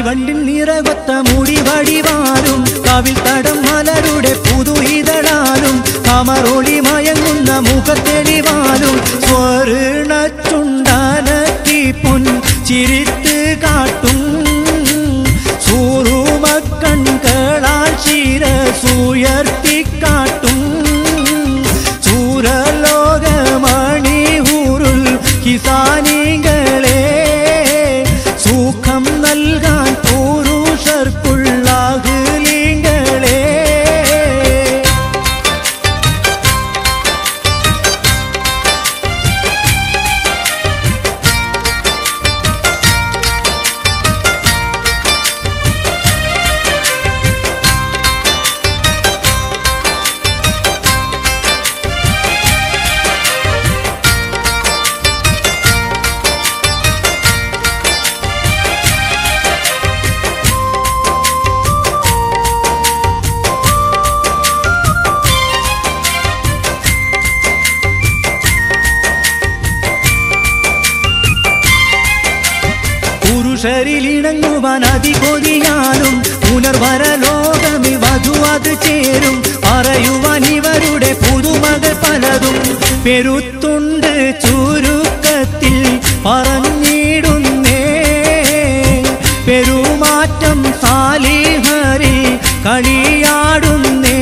കരിവണ്ടിൻ നിറകൊത്ത മുടി വടിവാലും കവിൽ തടം മലരുടെ പുതു ഇതളാലും കമറൊളി മയങ്ങുന്ന മുഖത്തെളിവാലും സ്വർണ ചുണ്ടാനത്തി പൊൻ ചിരിത്ത് കാട്ടും സൂറുമക്കൺകളാൽ ശിരസുയർത്തിക്കാട്ടും ചൂരലോകമണിയൂരുൾ കിസാനികളെ സുഖം നൽകാൻ പുരുഷർക്കുള്ളാഹുലിങ്ങളെ പുരുഷരിലിണങ്ങുവാൻ അതികൊതിയാലും പുനർവര ലോകമി വധു അത് ചേരും പറയുവാൻ ഇവരുടെ പുതുമകൾ പലതും പെരുത്തുണ്ട് ചുരുക്കത്തിൽ പറഞ്ഞിടുന്നേ പെരുമാറ്റം സാലിഹരി കളിയാടുന്നേ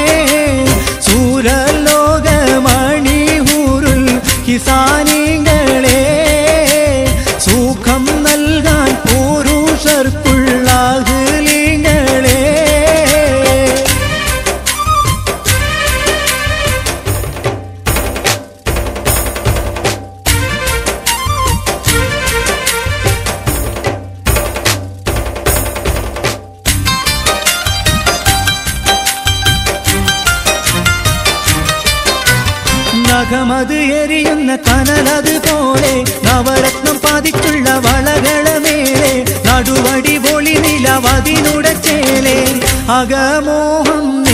സൂരലോകമണിയൂരുൾ കിസാനികളെ സുഖം നൽകാൻ പുരുഷർക്കുള്ളാഹുലിങ്ങളെ നഖമത് എരിയുന്ന കനലത് പോലെ നവരത്നം പതിച്ചുള്ള വളകള മേലെ നടുവടി പൊളി നിലവതിനുടച്ചേലെ അകമോഹം